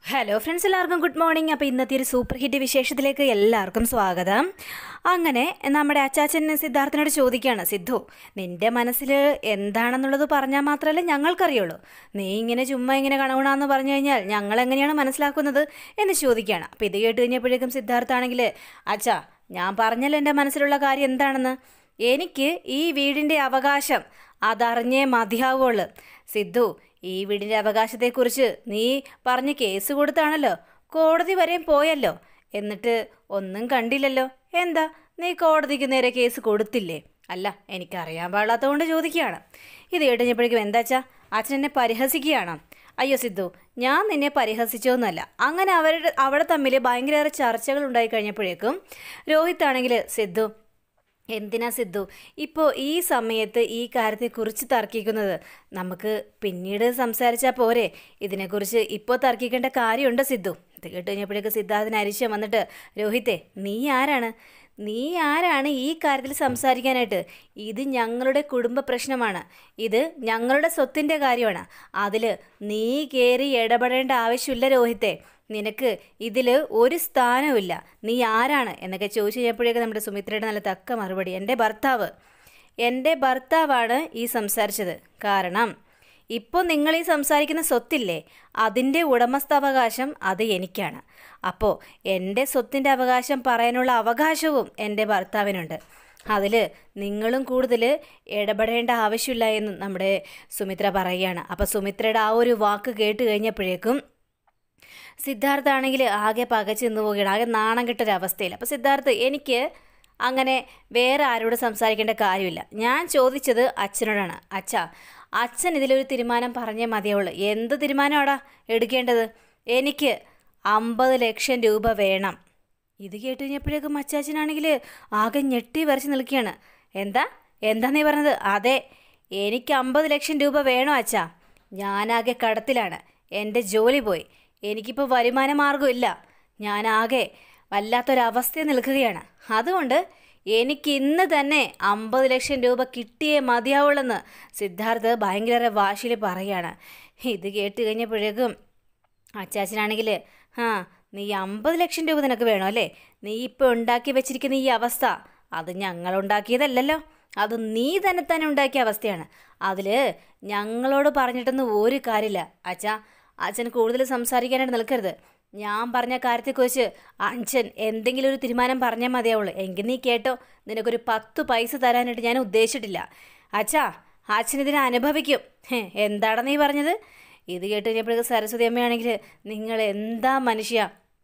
hello friends എല്ലാവർക്കും good morning അപ്പോൾ ഇന്നത്തെ ഒരു സൂപ്പർ ഹിറ്റ് വിശേഷത്തിലേക്ക് എല്ലാവർക്കും സ്വാഗതം അങ്ങനെ നമ്മുടെ അച്ചാച്ചൻ സിദ്ധാർത്ഥനോട് ചോദിക്കുകയാണ് സിദ്ധു നിന്റെ മനസ്സിൽ എന്താണെന്നുള്ളത് പറഞ്ഞാൽ മാത്രമല്ലേ ഞങ്ങൾക്കറിയുള്ളൂ നീ ഇങ്ങനെ ചുമ്മാ ഇങ്ങനെ കണകുണാന്ന് പറഞ്ഞു കഴിഞ്ഞാൽ ഞങ്ങൾ എങ്ങനെയാണ് മനസ്സിലാക്കുന്നത് എന്ന് ചോദിക്കുകയാണ് അപ്പോൾ ഇത് കേട്ട് കഴിഞ്ഞപ്പോഴേക്കും സിദ്ധാർത്ഥാണെങ്കിൽ അച്ഛാ ഞാൻ പറഞ്ഞല്ലോ എൻ്റെ മനസ്സിലുള്ള കാര്യം എന്താണെന്ന് എനിക്ക് ഈ വീടിൻ്റെ അവകാശം അതറിഞ്ഞേ മതിയാവുള്ളൂ സിദ്ധു ഈ വീടിൻ്റെ അവകാശത്തെക്കുറിച്ച് നീ പറഞ്ഞ് കേസ് കൊടുത്താണല്ലോ കോടതി വരെയും പോയല്ലോ എന്നിട്ട് ഒന്നും കണ്ടില്ലല്ലോ എന്താ നീ കോടതിക്ക് നേരെ കേസ് കൊടുത്തില്ലേ അല്ല എനിക്കറിയാൻ പാടില്ലാത്തതുകൊണ്ട് ചോദിക്കുകയാണ് ഇത് കേട്ടുകഴിഞ്ഞപ്പോഴേക്കും എന്താച്ചാ അച്ഛൻ എന്നെ പരിഹസിക്കുകയാണോ അയ്യോ സിദ്ധു ഞാൻ നിന്നെ പരിഹസിച്ചോന്നല്ല അങ്ങനെ അവരുടെ അവിടെ തമ്മിൽ ഭയങ്കര ചർച്ചകൾ ഉണ്ടായി കഴിഞ്ഞപ്പോഴേക്കും രോഹിത് ആണെങ്കിൽ സിദ്ധു എന്തിനാ സിദ്ധു ഇപ്പോൾ ഈ സമയത്ത് ഈ കാര്യത്തെക്കുറിച്ച് തർക്കിക്കുന്നത് നമുക്ക് പിന്നീട് സംസാരിച്ചാൽ പോരെ ഇതിനെക്കുറിച്ച് ഇപ്പോൾ തർക്കിക്കേണ്ട കാര്യമുണ്ട് സിദ്ധു ഇത് കേട്ട് കഴിഞ്ഞപ്പോഴേക്ക് സിദ്ധാർത്ഥിന് അരിശം വന്നിട്ട് രോഹിത്തെ നീ ആരാണ് നീ ആരാണ് ഈ കാര്യത്തിൽ സംസാരിക്കാനായിട്ട് ഇത് ഞങ്ങളുടെ കുടുംബ പ്രശ്നമാണ് ഇത് ഞങ്ങളുടെ സ്വത്തിൻ്റെ കാര്യമാണ് അതിൽ നീ കയറി ഇടപെടേണ്ട ആവശ്യമില്ല രോഹിത്തെ നിനക്ക് ഇതിൽ ഒരു സ്ഥാനവുമില്ല നീ ആരാണ് എന്നൊക്കെ ചോദിച്ചു കഴിഞ്ഞപ്പോഴേക്കും നമ്മുടെ സുമിത്രയുടെ നല്ല തക്ക മറുപടി എൻ്റെ ഭർത്താവ് എൻ്റെ ഭർത്താവാണ് ഈ സംസാരിച്ചത് കാരണം ഇപ്പോൾ നിങ്ങൾ ഈ സംസാരിക്കുന്ന സ്വത്തില്ലേ അതിൻ്റെ ഉടമസ്ഥാവകാശം അത് എനിക്കാണ് അപ്പോൾ എൻ്റെ സ്വത്തിൻ്റെ അവകാശം പറയാനുള്ള അവകാശവും എൻ്റെ ഭർത്താവിനുണ്ട് അതിൽ നിങ്ങളും കൂടുതൽ ഇടപെടേണ്ട ആവശ്യമില്ല എന്ന് നമ്മുടെ സുമിത്ര പറയുകയാണ് അപ്പോൾ സുമിത്രയുടെ ആ ഒരു വാക്ക് കേട്ട് കഴിഞ്ഞപ്പോഴേക്കും സിദ്ധാർത്ഥ ആണെങ്കിൽ ആകെ പകച്ചു നിന്ന് പോവുകയാണ് ആകെ നാണം കെട്ടൊരവസ്ഥയിൽ അപ്പോൾ സിദ്ധാർത്ഥ് എനിക്ക് അങ്ങനെ വേറെ ആരോട് സംസാരിക്കേണ്ട കാര്യമില്ല ഞാൻ ചോദിച്ചത് അച്ഛനോടാണ് അച്ഛാ അച്ഛൻ ഇതിലൊരു തീരുമാനം പറഞ്ഞേ മതിയാവുള്ളൂ എന്ത് തീരുമാനമാടാ എടുക്കേണ്ടത് എനിക്ക് അമ്പത് ലക്ഷം രൂപ വേണം ഇത് കേട്ട് കഴിഞ്ഞപ്പോഴേക്കും അച്ചാച്ചനാണെങ്കിൽ ആകെ ഞെട്ടി വരച്ച് നിൽക്കുകയാണ് എന്താ എന്താ നീ പറഞ്ഞത് അതെ എനിക്ക് അമ്പത് ലക്ഷം രൂപ വേണോ അച്ഛാ ഞാനാകെ കടത്തിലാണ് എൻ്റെ ജോലി പോയി എനിക്കിപ്പോൾ വരുമാന മാർഗമില്ല ഞാനാകെ വല്ലാത്തൊരവസ്ഥയിൽ നിൽക്കുകയാണ് അതുകൊണ്ട് എനിക്ക് ഇന്ന് തന്നെ അമ്പത് ലക്ഷം രൂപ കിട്ടിയേ മതിയാവുള്ളെന്ന് സിദ്ധാർത്ഥ് ഭയങ്കര വാശിയിൽ പറയുകയാണ് ഇത് കേട്ട് കഴിഞ്ഞപ്പോഴേക്കും അച്ചാച്ചനാണെങ്കിൽ ആ നീ അമ്പത് ലക്ഷം രൂപ നിനക്ക് വേണോ അല്ലേ നീ ഇപ്പോൾ ഉണ്ടാക്കി വെച്ചിരിക്കുന്ന ഈ അവസ്ഥ അത് ഞങ്ങൾ ഉണ്ടാക്കിയതല്ലല്ലോ അത് നീ തന്നെ തന്നെ ഉണ്ടാക്കിയ അവസ്ഥയാണ് അതിൽ ഞങ്ങളോട് പറഞ്ഞിട്ടൊന്നും ഒരു കാര്യമില്ല അച്ഛാ അച്ഛൻ കൂടുതൽ സംസാരിക്കാനായിട്ട് നിൽക്കരുത് ഞാൻ പറഞ്ഞ കാര്യത്തെക്കുറിച്ച് അച്ഛൻ എന്തെങ്കിലും ഒരു തീരുമാനം പറഞ്ഞാൽ മതിയാവുള്ളൂ എങ്കിൽ നീ കേട്ടോ നിനക്കൊരു പത്ത് പൈസ തരാനായിട്ട് ഞാൻ ഉദ്ദേശിച്ചിട്ടില്ല അച്ഛാ അച്ഛൻ ഇതിനെ അനുഭവിക്കും ഹേ, എന്താടാ നീ പറഞ്ഞത് ഇത് കേട്ട് കഴിഞ്ഞപ്പോഴേക്ക് സരസ്വതി അമ്മയാണെങ്കിൽ നിങ്ങൾ എന്താ മനുഷ്യ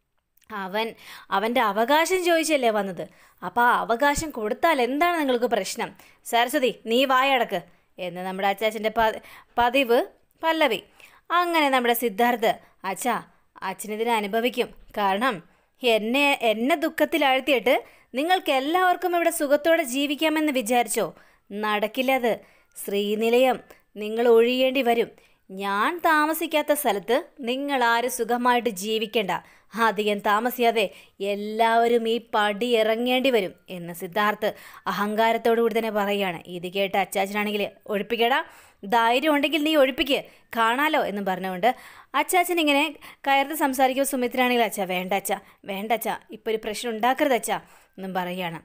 അവൻ അവൻ്റെ അവകാശം ചോദിച്ചല്ലേ വന്നത് അപ്പോൾ ആ അവകാശം കൊടുത്താൽ എന്താണ് നിങ്ങൾക്ക് പ്രശ്നം സരസ്വതി നീ വായടക്ക് എന്ന് നമ്മുടെ അച്ചാച്ചൻ്റെ പ പതിവ് പല്ലവി അങ്ങനെ നമ്മുടെ സിദ്ധാർത്ഥ് അച്ഛാ അച്ഛനിതിനെ അനുഭവിക്കും കാരണം എന്നെ എന്നെ ദുഃഖത്തിലാഴ്ത്തിയിട്ട് നിങ്ങൾക്ക് എല്ലാവർക്കും ഇവിടെ സുഖത്തോടെ ജീവിക്കാമെന്ന് വിചാരിച്ചോ നടക്കില്ലത് ശ്രീനിലയം നിങ്ങൾ ഒഴിയേണ്ടി വരും ഞാൻ താമസിക്കാത്ത സ്ഥലത്ത് നിങ്ങൾ ആരും സുഖമായിട്ട് ജീവിക്കേണ്ട അധികം താമസിയാതെ എല്ലാവരും ഈ പടി ഇറങ്ങേണ്ടി വരും എന്ന് സിദ്ധാർത്ഥ് അഹങ്കാരത്തോടു കൂടി തന്നെ പറയുകയാണ് ഇത് കേട്ട് അച്ചാച്ചനാണെങ്കിൽ ഒഴിപ്പിക്കടാ ധൈര്യം ഉണ്ടെങ്കിൽ നീ ഒഴിപ്പിക്ക് കാണാലോ എന്ന് പറഞ്ഞുകൊണ്ട് അച്ചാച്ചൻ ഇങ്ങനെ കയർത്ത് സംസാരിക്കുമ്പോൾ സുമിത്രയാണെങ്കിൽ അച്ഛാ വേണ്ട അച്ഛാ വേണ്ട അച്ഛാ ഇപ്പോൾ ഒരു പ്രശ്നം ഉണ്ടാക്കരുത് അച്ഛാ എന്നും പറയുകയാണ്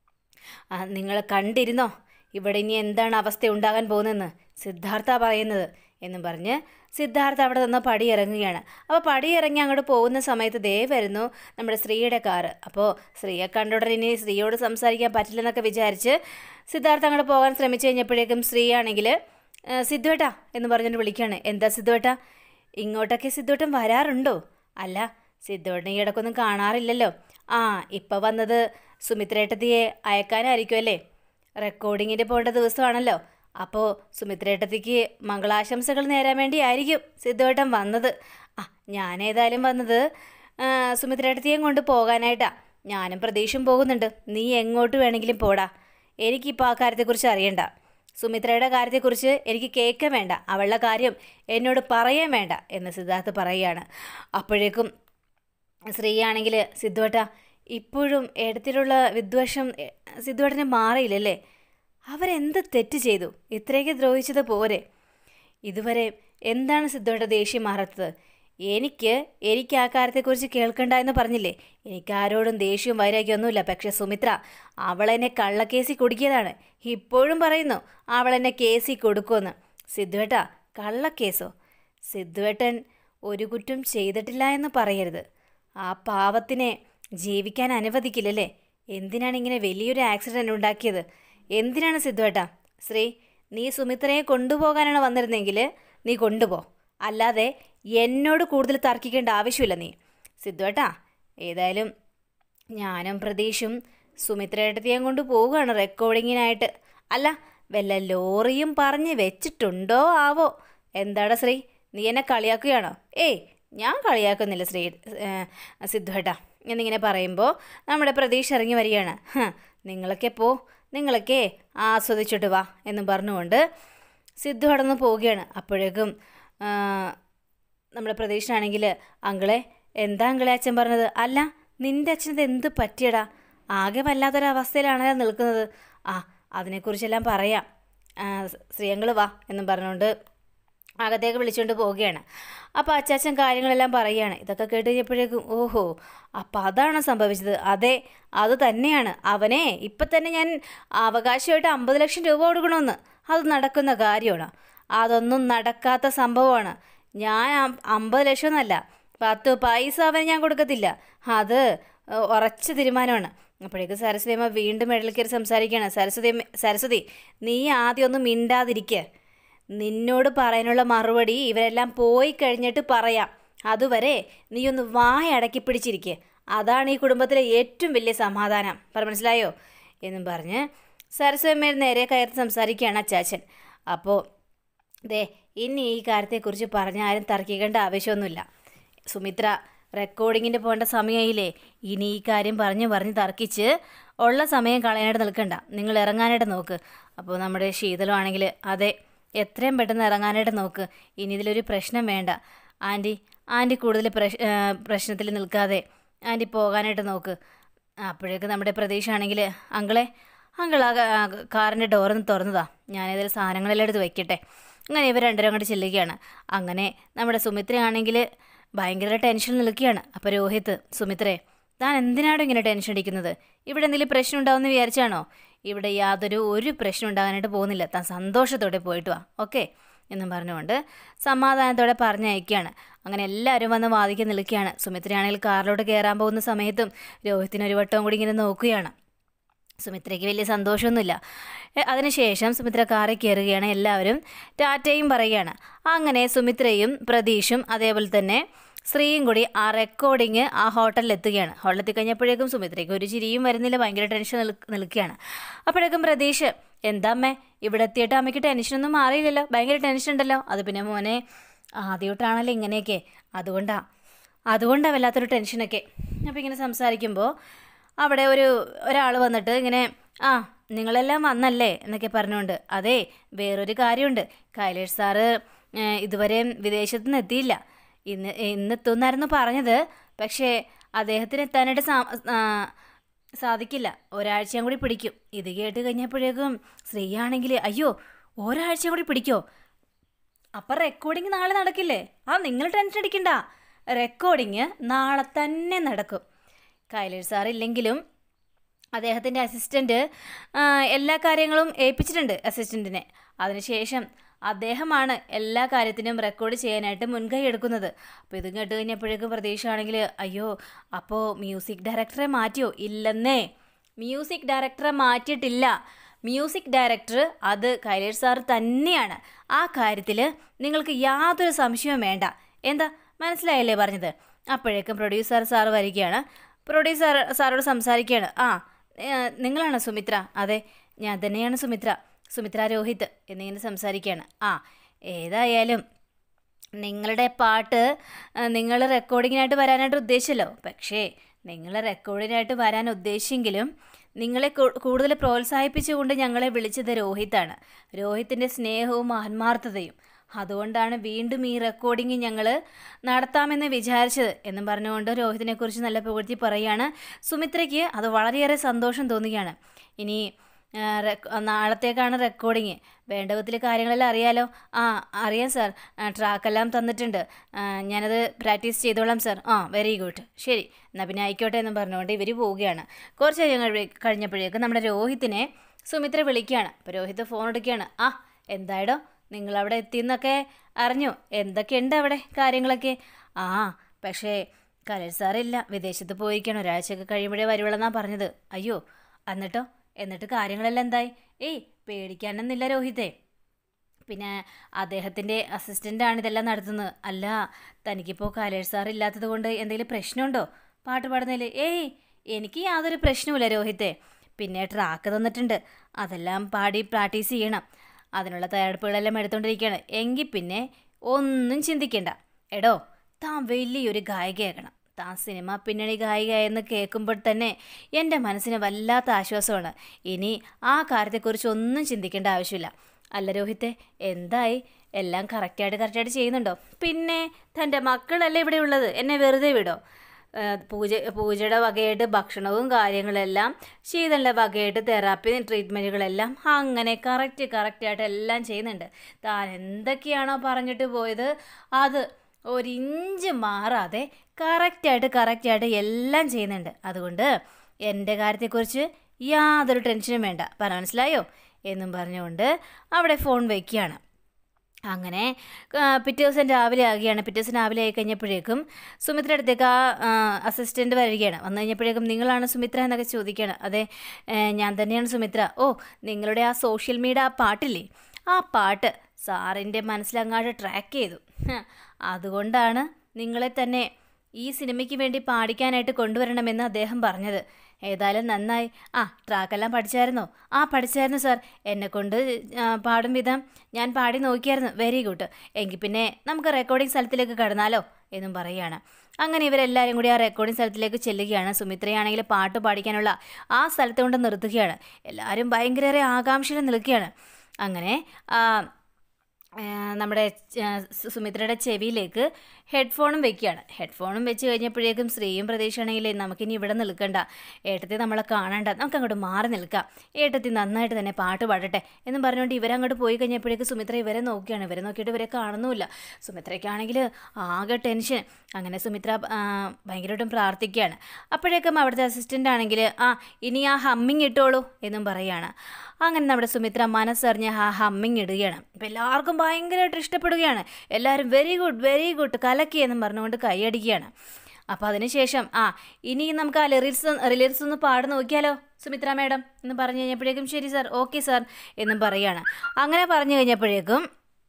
നിങ്ങൾ കണ്ടിരുന്നോ ഇവിടെ ഇനി എന്താണ് അവസ്ഥ ഉണ്ടാകാൻ പോകുന്നതെന്ന് സിദ്ധാർത്ഥ പറയുന്നത് എന്നും പറഞ്ഞ് സിദ്ധാർത്ഥ അവിടെ നിന്ന് പടി ഇറങ്ങുകയാണ് അപ്പോൾ പടി ഇറങ്ങി അങ്ങോട്ട് പോകുന്ന സമയത്ത് ദേ വരുന്നു നമ്മുടെ സ്ത്രീയുടെ കാറ് അപ്പോൾ സ്ത്രീയെ കണ്ടുടനെ ഇനി സ്ത്രീയോട് സംസാരിക്കാൻ പറ്റില്ലെന്നൊക്കെ വിചാരിച്ച് സിദ്ധാർത്ഥ അങ്ങോട്ട് പോകാൻ ശ്രമിച്ചു കഴിഞ്ഞപ്പോഴേക്കും സ്ത്രീ ആണെങ്കിൽ സിദ്ധുവേട്ടാ എന്ന് പറഞ്ഞിട്ട് വിളിക്കുകയാണ് എന്താ സിദ്ധുവേട്ടാ ഇങ്ങോട്ടൊക്കെ സിദ്ധുവേട്ടൻ വരാറുണ്ടോ അല്ല സിദ്ധുവേട്ടൻ ഈ ഇടക്കൊന്നും കാണാറില്ലല്ലോ ആ ഇപ്പം വന്നത് സുമിത്രേട്ടത്തിയെ അയക്കാനായിരിക്കും അല്ലേ റെക്കോർഡിങ്ങിൻ്റെ പോകേണ്ട ദിവസമാണല്ലോ അപ്പോൾ സുമിത്രേട്ടത്തിക്ക് മംഗളാശംസകൾ നേരാൻ വേണ്ടിയായിരിക്കും സിദ്ധുവേട്ടൻ വന്നത് ആ ഞാനേതായാലും വന്നത് ആ, സുമിത്രേട്ടത്തിയെയും കൊണ്ട് പോകാനായിട്ടാ ഞാനും പ്രതീക്ഷയും പോകുന്നുണ്ട് നീ എങ്ങോട്ട് വേണമെങ്കിലും പോടാ എനിക്കിപ്പോൾ ആ കാര്യത്തെക്കുറിച്ച് അറിയണ്ട സുമിത്രയുടെ കാര്യത്തെക്കുറിച്ച് എനിക്ക് കേൾക്കാൻ വേണ്ട അവളുടെ കാര്യം എന്നോട് പറയാൻ വേണ്ട എന്ന് സിദ്ധാർത്ഥ് പറയുകയാണ് അപ്പോഴേക്കും സ്ത്രീയാണെങ്കിൽ സിദ്ധുവേട്ട ഇപ്പോഴും ഇടത്തിലുള്ള വിദ്വേഷം എ, സിദ്ധുവേട്ടന് മാറിയില്ലല്ലേ അവരെന്ത് തെറ്റ് ചെയ്തു ഇത്രയൊക്കെ ദ്രോഹിച്ചത് പോരെ ഇതുവരെ എന്താണ് സിദ്ധുവേട്ട ദേഷ്യം മാറാത്തത് എനിക്ക് എനിക്ക് ആ കാര്യത്തെക്കുറിച്ച് കേൾക്കണ്ട എന്ന് പറഞ്ഞില്ലേ എനിക്ക് ആരോടും ദേഷ്യവും വൈരാഗ്യമൊന്നുമില്ല പക്ഷെ സുമിത്ര അവളെന്നെ കള്ളക്കേസി കൊടുക്കിയതാണ് ഇപ്പോഴും പറയുന്നു അവളെന്നെ കേസി കൊടുക്കുമെന്ന് സിദ്ധുവേട്ടാ കള്ളക്കേസോ സിദ്ധുവേട്ടൻ ഒരു കുറ്റം ചെയ്തിട്ടില്ല എന്ന് പറയരുത് ആ പാവത്തിനെ ജീവിക്കാൻ അനുവദിക്കില്ലല്ലേ എന്തിനാണ് ഇങ്ങനെ വലിയൊരു ആക്സിഡൻറ്റ് ഉണ്ടാക്കിയത് എന്തിനാണ് സിദ്ധുവേട്ടാ ശ്രീ നീ സുമിത്രയെ കൊണ്ടുപോകാനാണ് വന്നിരുന്നെങ്കിൽ നീ കൊണ്ടുപോ അല്ലാതെ എന്നോട് കൂടുതൽ തർക്കിക്കേണ്ട ആവശ്യമില്ല നീ സിദ്ധുവേട്ടാ ഏതായാലും ഞാനും പ്രതീഷും സുമിത്രേട്ടത്തിയും കൊണ്ട് പോവുകയാണ് റെക്കോർഡിങ്ങിനായിട്ട് അല്ല വല്ല ലോറിയും പറഞ്ഞ് വെച്ചിട്ടുണ്ടോ ആവോ എന്താടാ ശ്രീ നീ എന്നെ കളിയാക്കുകയാണോ ഏയ് ഞാൻ കളിയാക്കുന്നില്ല ശ്രീ സിദ്ധുവേട്ടാ എന്നിങ്ങനെ പറയുമ്പോൾ നമ്മുടെ പ്രതീക്ഷ ഇറങ്ങി വരികയാണ് ഹ, നിങ്ങളൊക്കെ പോ നിങ്ങളൊക്കെ ആസ്വദിച്ചിട്ട് വാ എന്നും പറഞ്ഞുകൊണ്ട് സിദ്ധു കടന്ന് പോവുകയാണ് അപ്പോഴേക്കും ആ, നമ്മുടെ പ്രതീക്ഷയാണെങ്കിൽ അങ്കിളെ എന്താ അങ്കിളെ അച്ഛൻ പറഞ്ഞത് അല്ല നിന്റെ അച്ഛനത് എന്ത് പറ്റിയടാ ആകെ വല്ലാത്തൊരവസ്ഥയിലാണല്ലോ നിൽക്കുന്നത് ആ അതിനെക്കുറിച്ചെല്ലാം പറയാം ആ, ശ്രീയങ്കൾ വാ എന്നും പറഞ്ഞുകൊണ്ട് അകത്തേക്ക് വിളിച്ചുകൊണ്ട് പോവുകയാണ് അപ്പോൾ അച്ചാച്ചൻ കാര്യങ്ങളെല്ലാം പറയുകയാണ് ഇതൊക്കെ കേട്ട് കഴിഞ്ഞപ്പോഴേക്കും ഓഹോ അപ്പം അതാണ് സംഭവിച്ചത് അതെ അത് തന്നെയാണ് അവനെ ഇപ്പം തന്നെ ഞാൻ അവകാശമായിട്ട് അമ്പത് ലക്ഷം രൂപ കൊടുക്കണമെന്ന് അത് നടക്കുന്ന കാര്യമാണ് അതൊന്നും നടക്കാത്ത സംഭവമാണ് ഞാൻ അം- അമ്പത് ലക്ഷം എന്നല്ല പത്ത് പൈസ അവന് ഞാൻ കൊടുക്കത്തില്ല അത് ഏഹ്, ഉറച്ച തീരുമാനമാണ് അപ്പോഴേക്ക് സരസ്വതി അമ്മ വീണ്ടും മെഡൽ കയറി സംസാരിക്കുകയാണ് സരസ്വതി അമ്മ- സരസ്വതി നീ ആദ്യം ഒന്ന് മിണ്ടാതിരിക്കുക നിന്നോട് പറയാനുള്ള മറുപടി ഇവരെല്ലാം പോയി കഴിഞ്ഞിട്ട് പറയാം അതുവരെ നീ ഒന്ന് വായ അടക്കി പിടിച്ചിരിക്കുക അതാണ് ഈ കുടുംബത്തിലെ ഏറ്റവും വലിയ സമാധാനം പറ മനസ്സിലായോ എന്നും പറഞ്ഞ് സരസ്വമ്മയുടെ നേരെ കയറി സംസാരിക്കുകയാണ് അച്ചാച്ചൻ അപ്പോൾ ദേ ഇനി ഈ കാര്യത്തെക്കുറിച്ച് പറഞ്ഞ ആരും തർക്കിക്കേണ്ട ആവശ്യമൊന്നുമില്ല സുമിത്ര റെക്കോർഡിങ്ങിൻ്റെ പോകേണ്ട സമയമായില്ലേ ഇനി ഈ കാര്യം പറഞ്ഞ് പറഞ്ഞ് തർക്കിച്ച് ഉള്ള സമയം കളയാനായിട്ട് നിൽക്കണ്ട നിങ്ങൾ ഇറങ്ങാനായിട്ട് നോക്ക് അപ്പോൾ നമ്മുടെ ശീതളമാണെങ്കിൽ അതെ എത്രയും പെട്ടെന്ന് ഇറങ്ങാനായിട്ട് നോക്ക് ഇനി ഇതിലൊരു പ്രശ്നം വേണ്ട ആൻറ്റി ആൻറ്റി കൂടുതൽ പ്രശ് പ്രശ്നത്തിൽ നിൽക്കാതെ ആൻറ്റി പോകാനായിട്ട് നോക്ക് അപ്പോഴേക്ക് നമ്മുടെ പ്രതീക്ഷ ആണെങ്കിൽ അങ്കിളെ അങ്കിൾ ആ ആ കാറിൻ്റെ ഡോറൊന്ന് തുറന്നതാ ഞാനേതായാലും സാധനങ്ങളെല്ലാം എടുത്ത് വെക്കട്ടെ അങ്ങനെ ഇവർ രണ്ടുപേരും അങ്ങോട്ട് ചെല്ലുകയാണ് അങ്ങനെ നമ്മുടെ സുമിത്രയാണെങ്കിൽ ഭയങ്കര ടെൻഷൻ നിൽക്കുകയാണ് അപ്പോൾ രോഹിത് സുമിത്രേ താൻ എന്തിനാണോ ഇങ്ങനെ ടെൻഷൻ അടിക്കുന്നത് ഇവിടെ എന്തെങ്കിലും പ്രശ്നം ഉണ്ടാവുമെന്ന് വിചാരിച്ചാണോ ഇവിടെ യാതൊരു ഒരു പ്രശ്നം ഉണ്ടാകാനായിട്ട് പോകുന്നില്ല താൻ സന്തോഷത്തോടെ പോയിട്ട് വാ ഓക്കെ എന്നും പറഞ്ഞുകൊണ്ട് സമാധാനത്തോടെ പറഞ്ഞയക്കുകയാണ് അങ്ങനെ എല്ലാവരും വന്ന് വാദിക്കാൻ നിൽക്കുകയാണ് സുമിത്രയാണെങ്കിൽ കാറിലോട്ട് കയറാൻ പോകുന്ന സമയത്തും രോഹിത്തിന് ഒരു വട്ടവും കൂടി ഇങ്ങനെ നോക്കുകയാണ് സുമിത്രയ്ക്ക് വലിയ സന്തോഷമൊന്നുമില്ല എ, അതിനുശേഷം സുമിത്ര കാറിൽ കയറുകയാണ് എല്ലാവരും ടാറ്റയും പറയുകയാണ് അങ്ങനെ സുമിത്രയും പ്രതീഷും അതേപോലെ തന്നെ ശ്രീയും കൂടി ആ റെക്കോർഡിങ് ആ ഹോട്ടലിൽ എത്തുകയാണ് ഹോട്ടലിൽ എത്തിക്കഴിഞ്ഞപ്പോഴേക്കും സുമിത്രയ്ക്ക് ഒരു ചിരിയും വരുന്നില്ല ഭയങ്കര ടെൻഷൻ നിൽ നിൽക്കുകയാണ് അപ്പോഴേക്കും പ്രതീഷ് എന്താ അമ്മേ ഇവിടെ എത്തിയിട്ട് അമ്മയ്ക്ക് ടെൻഷനൊന്നും മാറിയില്ലല്ലോ ഭയങ്കര ടെൻഷൻ ഉണ്ടല്ലോ അത് പിന്നെ മോനെ ആദ്യമായിട്ടാണല്ലോ ഇങ്ങനെയൊക്കെ അതുകൊണ്ടാ അതുകൊണ്ടാ വല്ലാത്തൊരു ടെൻഷനൊക്കെ അപ്പോൾ ഇങ്ങനെ സംസാരിക്കുമ്പോൾ അവിടെ ഒരു ഒരാൾ വന്നിട്ട് ഇങ്ങനെ ആ നിങ്ങളെല്ലാം വന്നല്ലേ എന്നൊക്കെ പറഞ്ഞുകൊണ്ട് അതെ വേറൊരു കാര്യമുണ്ട് കൈലേഷ് സാറ് ഏഹ്, ഇതുവരെ വിദേശത്ത് നിന്ന് എത്തിയില്ല ഇന്ന് ഇന്നെത്തുന്നായിരുന്നു പറഞ്ഞത് പക്ഷേ അദ്ദേഹത്തിന് എത്താനായിട്ട് സാ ആ, സാധിക്കില്ല ഒരാഴ്ചയും കൂടി പിടിക്കും ഇത് കേട്ട് കഴിഞ്ഞപ്പോഴേക്കും സ്ത്രീയാണെങ്കിൽ അയ്യോ ഒരാഴ്ചയും കൂടി പിടിക്കോ അപ്പം റെക്കോർഡിങ് നാളെ നടക്കില്ലേ ആ നിങ്ങൾ ടെൻഷൻ അടിക്കണ്ട റെക്കോർഡിങ് നാളെ തന്നെ നടക്കും കൈലേഷ് സാർ ഇല്ലെങ്കിലും അദ്ദേഹത്തിൻ്റെ അസിസ്റ്റൻറ്റ് എല്ലാ കാര്യങ്ങളും ഏൽപ്പിച്ചിട്ടുണ്ട് അസിസ്റ്റൻറ്റിനെ അതിനുശേഷം അദ്ദേഹമാണ് എല്ലാ കാര്യത്തിനും റെക്കോർഡ് ചെയ്യാനായിട്ട് മുൻകൈ എടുക്കുന്നത് അപ്പോൾ ഇത് കേട്ട് കഴിഞ്ഞപ്പോഴേക്കും പ്രതീക്ഷയാണെങ്കിൽ അയ്യോ അപ്പോൾ മ്യൂസിക് ഡയറക്ടറെ മാറ്റിയോ ഇല്ലെന്നേ മ്യൂസിക് ഡയറക്ടറെ മാറ്റിയിട്ടില്ല മ്യൂസിക് ഡയറക്ടർ അത് കൈലേഷ് സാർ തന്നെയാണ് ആ കാര്യത്തിൽ നിങ്ങൾക്ക് യാതൊരു സംശയവും വേണ്ട എന്താ മനസ്സിലായല്ലേ പറഞ്ഞത് അപ്പോഴേക്കും പ്രൊഡ്യൂസർ സാർ വരികയാണ് പ്രൊഡ്യൂസർ സാറോട് സംസാരിക്കുകയാണ് ആ ഏ, നിങ്ങളാണ് സുമിത്ര അതെ ഞാൻ തന്നെയാണ് സുമിത്ര സുമിത്ര രോഹിത് എന്നിങ്ങനെ സംസാരിക്കുകയാണ് ആ ഏതായാലും നിങ്ങളുടെ പാട്ട് നിങ്ങൾ റെക്കോർഡിങ്ങിനായിട്ട് വരാനായിട്ട് ഉദ്ദേശിച്ചല്ലോ പക്ഷേ നിങ്ങൾ റെക്കോർഡിനായിട്ട് വരാൻ ഉദ്ദേശിച്ചെങ്കിലും നിങ്ങളെ കൂ- കൂടുതൽ പ്രോത്സാഹിപ്പിച്ചുകൊണ്ട് ഞങ്ങളെ വിളിച്ചത് രോഹിത്താണ് രോഹിത്തിൻ്റെ സ്നേഹവും ആത്മാർത്ഥതയും അതുകൊണ്ടാണ് വീണ്ടും ഈ റെക്കോർഡിങ് ഞങ്ങൾ നടത്താമെന്ന് വിചാരിച്ചത് എന്നും പറഞ്ഞുകൊണ്ട് രോഹിത്തിനെക്കുറിച്ച് നല്ല പുകഴ്ത്തി പറയുകയാണ് സുമിത്രയ്ക്ക് അത് വളരെയേറെ സന്തോഷം തോന്നുകയാണ് ഇനി ആ, റെക്- നാളത്തേക്കാണ് റെക്കോർഡിങ് വേണ്ട വിധത്തിൽ കാര്യങ്ങളെല്ലാം അറിയാലോ ആ അറിയാം സാർ ആ, ട്രാക്കെല്ലാം തന്നിട്ടുണ്ട് ആ, ഞാനത് പ്രാക്ടീസ് ചെയ്തോളാം സാർ ആ വെരി ഗുഡ് ശരി എന്നാൽ പിന്നെ ആയിക്കോട്ടെ എന്ന് പറഞ്ഞുകൊണ്ട് ഇവർ പോവുകയാണ് കുറച്ച് കഴിഞ്ഞ് കഴി- കഴിഞ്ഞപ്പോഴേക്കും നമ്മുടെ രോഹിത്തിനെ സുമിത്ര വിളിക്കുകയാണ് അപ്പോൾ രോഹിത് ഫോൺ എടുക്കുകയാണ് ആ എന്തായിടോ നിങ്ങളവിടെ എത്തിയെന്നൊക്കെ അറിഞ്ഞു എന്തൊക്കെയുണ്ട് അവിടെ കാര്യങ്ങളൊക്കെ ആ പക്ഷേ കലൽ സാറില്ല വിദേശത്ത് പോയിരിക്കണം ഒരാഴ്ചയൊക്കെ കഴിയുമ്പോഴേ വരുവുള്ളെന്നാണ് പറഞ്ഞത് അയ്യോ എന്നിട്ടോ എന്നിട്ട് കാര്യങ്ങളെല്ലാം എന്തായി ഏയ് പേടിക്കാനൊന്നുമില്ല രോഹിതേ പിന്നെ അദ്ദേഹത്തിൻ്റെ അസിസ്റ്റൻ്റാണ് ഇതെല്ലാം നടത്തുന്നത് അല്ല തനിക്കിപ്പോൾ കലേഷ് സാർ ഇല്ലാത്തത് കൊണ്ട് എന്തെങ്കിലും പ്രശ്നമുണ്ടോ പാട്ട് പാടുന്നതിൽ ഏയ് എനിക്ക് യാതൊരു പ്രശ്നവുമില്ല രോഹിത്തെ പിന്നെ ട്രാക്ക് തന്നിട്ടുണ്ട് അതെല്ലാം പാടി പ്രാക്ടീസ് ചെയ്യണം അതിനുള്ള തയ്യാറെടുപ്പുകളെല്ലാം എടുത്തുകൊണ്ടിരിക്കുകയാണ് എങ്കിൽ പിന്നെ ഒന്നും ചിന്തിക്കണ്ട എടോ താൻ വലിയൊരു ഗായികയാകണം താൻ സിനിമ പിന്നണി ഗായിക എന്ന് കേൾക്കുമ്പോൾ തന്നെ എൻ്റെ മനസ്സിന് വല്ലാത്ത ആശ്വാസമാണ് ഇനി ആ കാര്യത്തെക്കുറിച്ച് ഒന്നും ചിന്തിക്കേണ്ട ആവശ്യമില്ല അല്ല രോഹിത്തെ എന്തായി എല്ലാം കറക്റ്റായിട്ട് കറക്റ്റായിട്ട് ചെയ്യുന്നുണ്ടോ പിന്നെ തൻ്റെ മക്കളല്ലേ ഇവിടെ ഉള്ളത് എന്നെ വെറുതെ വിടോ ആ, പൂജ പൂജയുടെ വകയായിട്ട് ഭക്ഷണവും കാര്യങ്ങളെല്ലാം ശീതളിൻ്റെ വകയായിട്ട് തെറാപ്പി ട്രീറ്റ്മെൻറ്റുകളെല്ലാം അങ്ങനെ കറക്റ്റ് കറക്റ്റായിട്ട് എല്ലാം ചെയ്യുന്നുണ്ട് താൻ എന്തൊക്കെയാണോ പറഞ്ഞിട്ട് പോയത് അത് ഒരിഞ്ച് മാറാതെ കറക്റ്റായിട്ട് കറക്റ്റായിട്ട് എല്ലാം ചെയ്യുന്നുണ്ട് അതുകൊണ്ട് എൻ്റെ കാര്യത്തെക്കുറിച്ച് യാതൊരു ടെൻഷനും വേണ്ട പറ മനസ്സിലായോ എന്നും പറഞ്ഞുകൊണ്ട് അവിടെ ഫോൺ വയ്ക്കുകയാണ് അങ്ങനെ ആ, പിറ്റേ ദിവസം രാവിലെ ആകുകയാണ് പിറ്റേ ദിവസം രാവിലെ ആയി കഴിഞ്ഞപ്പോഴേക്കും സുമിത്ര അടുത്തേക്ക് ആ അസിസ്റ്റൻ്റ് വരികയാണ് വന്നു കഴിഞ്ഞപ്പോഴേക്കും നിങ്ങളാണ് സുമിത്ര എന്നൊക്കെ ചോദിക്കുകയാണ് അതെ ഏ, ഞാൻ തന്നെയാണ് സുമിത്ര ഓ നിങ്ങളുടെ ആ സോഷ്യൽ മീഡിയ ആ പാട്ടില്ലേ ആ പാട്ട് സാറിൻ്റെ മനസ്സിലങ്ങാട്ട് ട്രാക്ക് ചെയ്തു ഹ, അതുകൊണ്ടാണ് നിങ്ങളെ തന്നെ ഈ സിനിമയ്ക്ക് വേണ്ടി പാടിക്കാനായിട്ട് കൊണ്ടുവരണമെന്ന് അദ്ദേഹം പറഞ്ഞത് ഏതായാലും നന്നായി ആ ട്രാക്കെല്ലാം പഠിച്ചായിരുന്നോ ആ പഠിച്ചായിരുന്നു സാർ എന്നെ കൊണ്ട് ആ, പാടും വിധം ഞാൻ പാടി നോക്കിയായിരുന്നു വെരി ഗുഡ് എങ്കിൽ പിന്നെ നമുക്ക് റെക്കോർഡിംഗ് സ്ഥലത്തിലേക്ക് കടന്നാലോ എന്നും പറയുകയാണ് അങ്ങനെ ഇവരെല്ലാവരും കൂടി ആ റെക്കോർഡിംഗ് സ്ഥലത്തിലേക്ക് ചെല്ലുകയാണ് സുമിത്രയാണെങ്കിൽ പാട്ട് പാടിക്കാനുള്ള ആ സ്ഥലത്ത് കൊണ്ട് നിർത്തുകയാണ് എല്ലാവരും ഭയങ്കര ആകാംക്ഷയിൽ നിൽക്കുകയാണ് അങ്ങനെ ആ, ആ, നമ്മുടെ ആ, സു- സുമിത്രയുടെ ചെവിയിലേക്ക് ഹെഡ്ഫോണും വെക്കുകയാണ് ഹെഡ്ഫോണും വെച്ച് കഴിഞ്ഞപ്പോഴേക്കും ശ്രീയും പ്രതീക്ഷയാണെങ്കിൽ നമുക്കിനി ഇവിടെ നിൽക്കണ്ട ഏട്ടത്തി നമ്മളെ കാണണ്ട നമുക്ക് അങ്ങോട്ട് മാറി നിൽക്കാം ഏട്ടത്തി നന്നായിട്ട് തന്നെ പാട്ട് പാടട്ടെ എന്നും പറഞ്ഞുകൊണ്ട് ഇവരങ്ങോട്ട് പോയി കഴിഞ്ഞപ്പോഴേക്കും സുമിത്ര ഇവരെ നോക്കുകയാണ് ഇവരെ നോക്കിയിട്ട് ഇവരെ കാണുന്നുമില്ല സുമിത്രയ്ക്കാണെങ്കിൽ ആകെ ടെൻഷൻ അങ്ങനെ സുമിത്ര ആ, ഭയങ്കരമായിട്ടും പ്രാർത്ഥിക്കുകയാണ് അപ്പോഴേക്കും അവിടുത്തെ അസിസ്റ്റൻ്റ് ആണെങ്കിൽ ആ ഇനി ആ ഹമ്മിങ് ഇട്ടോളൂ എന്നും പറയുകയാണ് അങ്ങനെ നമ്മുടെ സുമിത്ര മനസ്സറിഞ്ഞ് ആ ഹമ്മിങ് ഇടുകയാണ് അപ്പം എല്ലാവർക്കും ഭയങ്കരമായിട്ട് ഇഷ്ടപ്പെടുകയാണ് എല്ലാവരും വെരി ഗുഡ് വെരി ഗുഡ് കലക്കി എന്നും പറഞ്ഞുകൊണ്ട് കൈയടിക്കുകയാണ് അപ്പോൾ അതിനുശേഷം ആ ഇനി നമുക്ക് ആ ലിറിക്സ് ലിറിക്സ് ഒന്ന് പാടി നോക്കിയാലോ സുമിത്ര മാഡം എന്ന് പറഞ്ഞു കഴിഞ്ഞപ്പോഴേക്കും ശരി സാർ ഓക്കെ സാർ എന്നും പറയുകയാണ് അങ്ങനെ പറഞ്ഞു കഴിഞ്ഞപ്പോഴേക്കും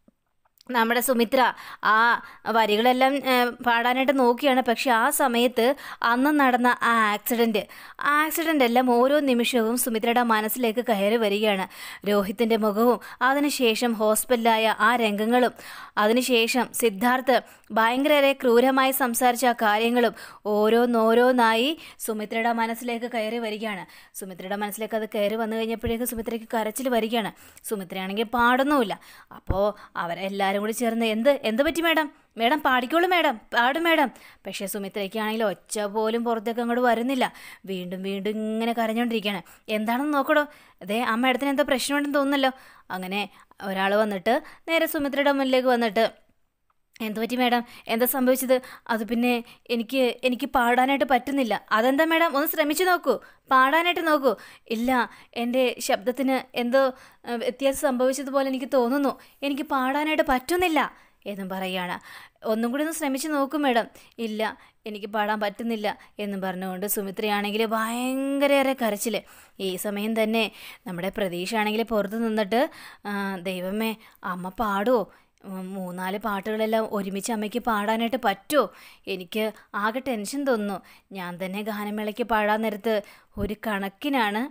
നമ്മുടെ സുമിത്ര ആ വരികളെല്ലാം ഏ, പാടാനായിട്ട് നോക്കിയാണ് പക്ഷെ ആ സമയത്ത് അന്ന് നടന്ന ആ ആക്സിഡൻറ്റ് ആ ആക്സിഡൻ്റ് എല്ലാം ഓരോ നിമിഷവും സുമിത്രയുടെ മനസ്സിലേക്ക് കയറി വരികയാണ് രോഹിത്തിൻ്റെ മുഖവും അതിനുശേഷം ഹോസ്പിറ്റലായ ആ രംഗങ്ങളും അതിനുശേഷം സിദ്ധാർത്ഥ് ഭയങ്കര ക്രൂരമായി സംസാരിച്ച ആ കാര്യങ്ങളും ഓരോന്നോരോന്നായി സുമിത്രയുടെ മനസ്സിലേക്ക് കയറി വരികയാണ് സുമിത്രയുടെ മനസ്സിലേക്ക് അത് കയറി വന്നു കഴിഞ്ഞപ്പോഴേക്കും സുമിത്രയ്ക്ക് കരച്ചിൽ വരികയാണ് സുമിത്രയാണെങ്കിൽ പാടുന്നുമില്ല അപ്പോൾ അവരെല്ലാവരും കൂടി ചേർന്ന് എന്ത് എന്ത് പറ്റി മേഡം മേഡം പാടിക്കോളൂ മേഡം പാടും മേഡം പക്ഷേ സുമിത്രയ്ക്കാണെങ്കിൽ ഒച്ച പോലും പുറത്തേക്ക് അങ്ങോട്ട് വരുന്നില്ല വീണ്ടും വീണ്ടും ഇങ്ങനെ കരഞ്ഞുകൊണ്ടിരിക്കുകയാണ് എന്താണെന്ന് നോക്കടോ അതെ ആ മേഡത്തിന് എന്തോ പ്രശ്നമുണ്ടെന്ന് തോന്നുന്നല്ലോ അങ്ങനെ ഒരാൾ വന്നിട്ട് നേരെ സുമിത്രയുടെ മുന്നിലേക്ക് വന്നിട്ട് എന്ത് പറ്റി മാഡം എന്താ സംഭവിച്ചത് അത് പിന്നെ എനിക്ക് എനിക്ക് പാടാനായിട്ട് പറ്റുന്നില്ല അതെന്താ മാഡം ഒന്ന് ശ്രമിച്ചു നോക്കൂ പാടാനായിട്ട് നോക്കൂ ഇല്ല എൻ്റെ ശബ്ദത്തിന് എന്തോ ഏഹ്, വ്യത്യാസം സംഭവിച്ചതുപോലെ എനിക്ക് തോന്നുന്നു എനിക്ക് പാടാനായിട്ട് പറ്റുന്നില്ല എന്നും പറയുകയാണ് ഒന്നും കൂടി ഒന്ന് ശ്രമിച്ചു നോക്കൂ മാഡം ഇല്ല എനിക്ക് പാടാൻ പറ്റുന്നില്ല എന്നും പറഞ്ഞുകൊണ്ട് സുമിത്രയാണെങ്കിൽ ഭയങ്കരയേറെ കരച്ചിൽ ഈ സമയം തന്നെ നമ്മുടെ പ്രതീക്ഷ ആണെങ്കിൽ പുറത്ത് നിന്നിട്ട് "ആ, ദൈവമേ അമ്മ പാടുമോ ഉം, മൂന്നാല് പാട്ടുകളെല്ലാം ഒരുമിച്ച് അമ്മയ്ക്ക് പാടാനായിട്ട് പറ്റുമോ എനിക്ക് ആകെ ടെൻഷൻ തോന്നുന്നു ഞാൻ തന്നെ ഗാനമേളയ്ക്ക് പാടാൻ നേരത്ത് ഒരു കണക്കിനാണ്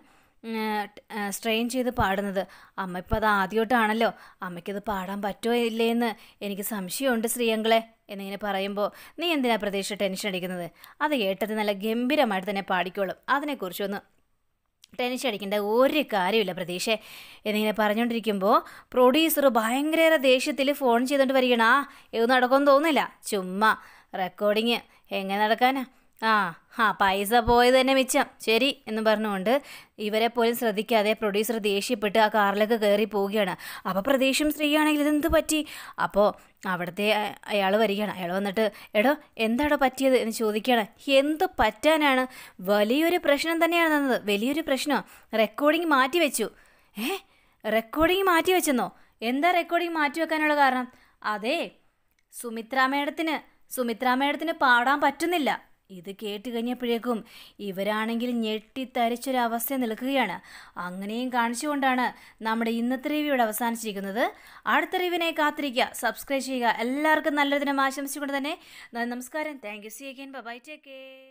സ്ട്രെയിൻ ചെയ്ത് പാടുന്നത് അമ്മ ഇപ്പം അത് ആദ്യമായിട്ടാണല്ലോ അമ്മയ്ക്കത് പാടാൻ പറ്റുമോ ഇല്ലേന്ന് എനിക്ക് സംശയമുണ്ട് ശ്രീയങ്കളെ എന്നിങ്ങനെ പറയുമ്പോൾ നീ എന്തിനാ പ്രതീക്ഷ ടെൻഷൻ അടിക്കുന്നത് അത് കേട്ടത് നല്ല ഗംഭീരമായിട്ട് തന്നെ പാടിക്കോളും അതിനെക്കുറിച്ചൊന്ന് ടെൻഷൻ അടിക്കേണ്ട ഒരു കാര്യമില്ല പ്രതീക്ഷേ എന്നിങ്ങനെ പറഞ്ഞുകൊണ്ടിരിക്കുമ്പോൾ പ്രൊഡ്യൂസർ ഭയങ്കര ദേഷ്യത്തിൽ ഫോൺ ചെയ്തുകൊണ്ട് വരികയാണ് ആ ഇത് നടക്കുമെന്ന് തോന്നുന്നില്ല ചുമ്മാ റെക്കോർഡിങ് എങ്ങനെ നടക്കാനാ ആ ആ പൈസ പോയത് തന്നെ മിച്ചം ശരി എന്ന് പറഞ്ഞുകൊണ്ട് ഇവരെ പോലും ശ്രദ്ധിക്കാതെ പ്രൊഡ്യൂസർ ദേഷ്യപ്പെട്ട് ആ കാറിലേക്ക് കയറി പോവുകയാണ് അപ്പോൾ പ്രതീക്ഷയും സ്ത്രീയാണെങ്കിൽ ഇതെന്ത് പറ്റി അപ്പോൾ അവിടുത്തെ അയാൾ വരികയാണ് അയാൾ വന്നിട്ട് എടോ എന്താടോ പറ്റിയത് എന്ന് ചോദിക്കുകയാണ് എന്ത് പറ്റാനാണ് വലിയൊരു പ്രശ്നം തന്നെയാണ് തന്നത് വലിയൊരു പ്രശ്നം റെക്കോർഡിംഗ് മാറ്റി വെച്ചു ഏ റെക്കോർഡിംഗ് മാറ്റി വെച്ചെന്നോ എന്താ റെക്കോർഡിംഗ് മാറ്റി വെക്കാനുള്ള കാരണം അതെ സുമിത്ര മേഡത്തിന് സുമിത്ര മേഡത്തിന് പാടാൻ പറ്റുന്നില്ല ഇത് കേട്ട് കഴിഞ്ഞപ്പോഴേക്കും ഇവരാണെങ്കിൽ ഞെട്ടിത്തരിച്ചൊരവസ്ഥ നിൽക്കുകയാണ് അങ്ങനെയും കാണിച്ചുകൊണ്ടാണ് നമ്മുടെ ഇന്നത്തെ റിവ്യൂ ഇവിടെ അവസാനിച്ചിരിക്കുന്നത് അടുത്ത റിവ്യൂവിനെ കാത്തിരിക്കുക സബ്സ്ക്രൈബ് ചെയ്യുക എല്ലാവർക്കും നല്ലൊരു ദിനം ആശംസിച്ചുകൊണ്ട് തന്നെ നമസ്കാരം thank you see again bye take care